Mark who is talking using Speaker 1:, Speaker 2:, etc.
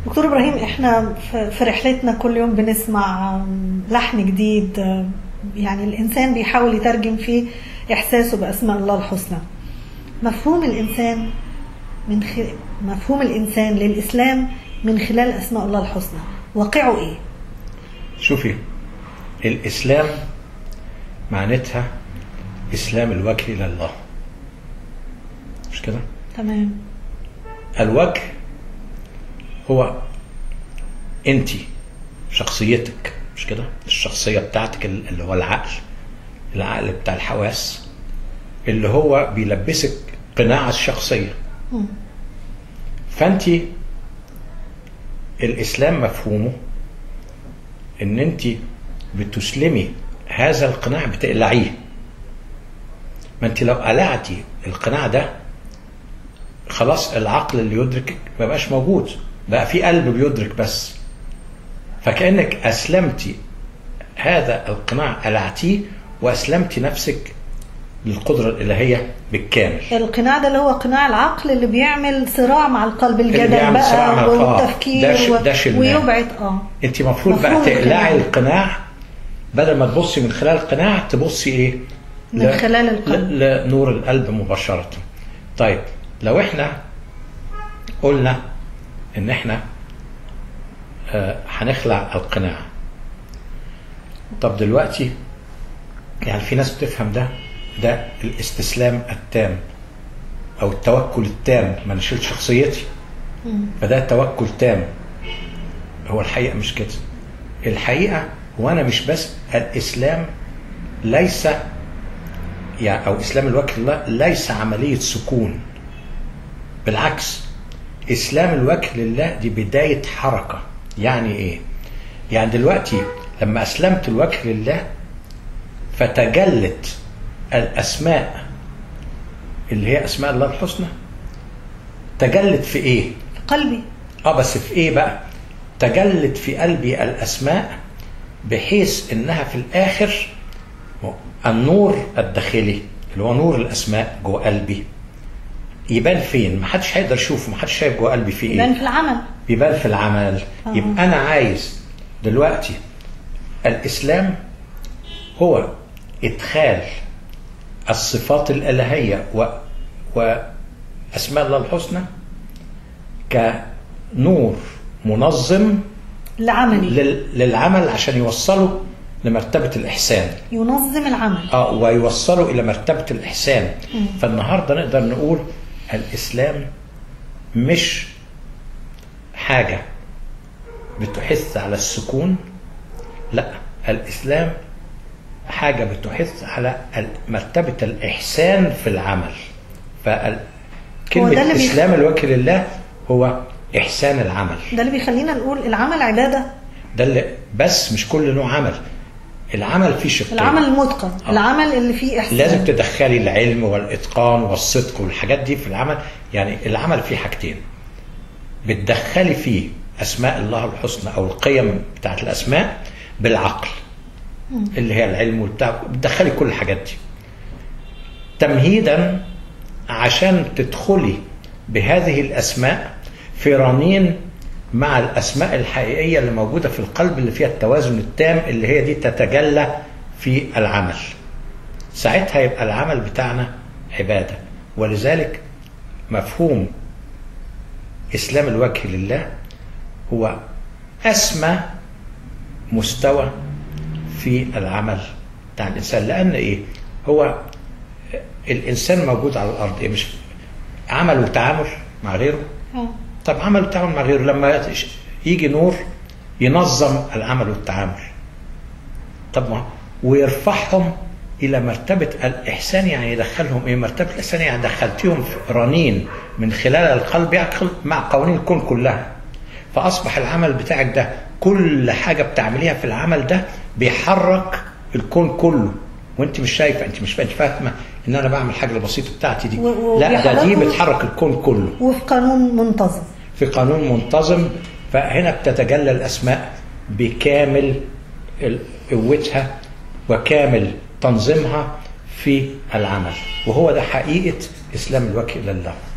Speaker 1: دكتور ابراهيم احنا في في رحلتنا كل يوم بنسمع لحن جديد يعني الانسان بيحاول يترجم فيه احساسه باسماء الله الحسنى مفهوم الانسان من خ... مفهوم الانسان للاسلام من خلال اسماء الله الحسنى واقعه ايه
Speaker 2: شوفي الإسلام معناتها إسلام الوجه إلى الله مش كده؟
Speaker 1: تمام
Speaker 2: الوجه هو أنت شخصيتك مش كده؟ الشخصية بتاعتك اللي هو العقل العقل بتاع الحواس اللي هو بيلبسك قناع الشخصية
Speaker 1: مم.
Speaker 2: فأنت الإسلام مفهومه ان انت بتسلمي هذا القناع بتقلعيه ما انت لو قلعتي القناع ده خلاص العقل اللي يدركك ما بقاش موجود بقى في قلب بيدرك بس فكانك اسلمتي هذا القناع قلعتيه واسلمتي نفسك للقدره الالهيه بالكامل
Speaker 1: القناع ده اللي هو قناع العقل اللي بيعمل صراع مع القلب
Speaker 2: اللي
Speaker 1: الجدل
Speaker 2: بيعمل صراع مع
Speaker 1: بقى
Speaker 2: القلب.
Speaker 1: والتفكير
Speaker 2: ده ش-
Speaker 1: و-
Speaker 2: ده شلناه.
Speaker 1: ويبعد اه
Speaker 2: انت المفروض بقى
Speaker 1: مفهوم
Speaker 2: تقلعي
Speaker 1: القناع.
Speaker 2: القناع بدل ما تبصي من خلال القناع تبصي ايه
Speaker 1: من
Speaker 2: ل-
Speaker 1: خلال القلب.
Speaker 2: ل- لنور القلب مباشرة طيب لو احنا قلنا ان احنا آه، هنخلع القناع طب دلوقتي يعني في ناس بتفهم ده ده الاستسلام التام او التوكل التام ما انا شلت شخصيتي فده توكل تام هو الحقيقه مش كده الحقيقه هو انا مش بس الاسلام ليس يعني او اسلام الوجه لله ليس عمليه سكون بالعكس اسلام الوجه لله دي بدايه حركه يعني ايه يعني دلوقتي لما اسلمت الوجه لله فتجلت الاسماء اللي هي اسماء الله الحسنى تجلت في ايه
Speaker 1: قلبي
Speaker 2: اه بس في ايه بقى تجلت في قلبي الاسماء بحيث انها في الاخر النور الداخلي اللي هو نور الاسماء جوه قلبي يبان فين محدش هيقدر يشوفه محدش شايف جوه قلبي في ايه
Speaker 1: يبان في العمل
Speaker 2: بيبان في العمل
Speaker 1: آه.
Speaker 2: يبقى انا عايز دلوقتي الاسلام هو ادخال الصفات الالهيه و واسماء الله الحسنى كنور منظم
Speaker 1: لعملي
Speaker 2: لل- للعمل عشان يوصله لمرتبه الاحسان
Speaker 1: ينظم العمل
Speaker 2: اه ويوصله الى مرتبه الاحسان فالنهارده نقدر نقول الاسلام مش حاجه بتحث على السكون لا الاسلام حاجه بتحث على ال- مرتبه الاحسان في العمل
Speaker 1: هو ده
Speaker 2: فكلمه
Speaker 1: اللي بيخ-
Speaker 2: اسلام الوجه لله هو احسان العمل
Speaker 1: ده اللي بيخلينا نقول العمل عباده
Speaker 2: ده اللي بس مش كل نوع عمل العمل فيه شقين
Speaker 1: العمل المتقن
Speaker 2: آه.
Speaker 1: العمل اللي فيه احسان
Speaker 2: لازم تدخلي العلم والاتقان والصدق والحاجات دي في العمل يعني العمل فيه حاجتين بتدخلي فيه اسماء الله الحسنى او القيم بتاعت الاسماء بالعقل اللي هي العلم والبتاع بتدخلي كل الحاجات دي تمهيدا عشان تدخلي بهذه الاسماء في رنين مع الاسماء الحقيقيه اللي موجوده في القلب اللي فيها التوازن التام اللي هي دي تتجلى في العمل ساعتها يبقى العمل بتاعنا عباده ولذلك مفهوم اسلام الوجه لله هو اسمى مستوى في العمل بتاع الانسان لان ايه هو الانسان موجود على الارض إيه مش عمل وتعامل مع غيره
Speaker 1: آه.
Speaker 2: طب عمل وتعامل مع غيره لما يجي نور ينظم العمل والتعامل طب ما ويرفعهم الى مرتبه الاحسان يعني يدخلهم ايه مرتبه الاحسان يعني دخلتيهم في رنين من خلال القلب يعقل مع قوانين الكون كلها فاصبح العمل بتاعك ده كل حاجه بتعمليها في العمل ده بيحرك الكون كله وانت مش شايفه انت مش انت فاهمه ان انا بعمل حاجه البسيطه بتاعتي دي
Speaker 1: و- و-
Speaker 2: لا ده دي
Speaker 1: بيحركوا-
Speaker 2: بتحرك الكون كله
Speaker 1: وفي قانون منتظم
Speaker 2: في قانون منتظم فهنا بتتجلى الاسماء بكامل ال- قوتها وكامل تنظيمها في العمل وهو ده حقيقه اسلام الوجه الى الله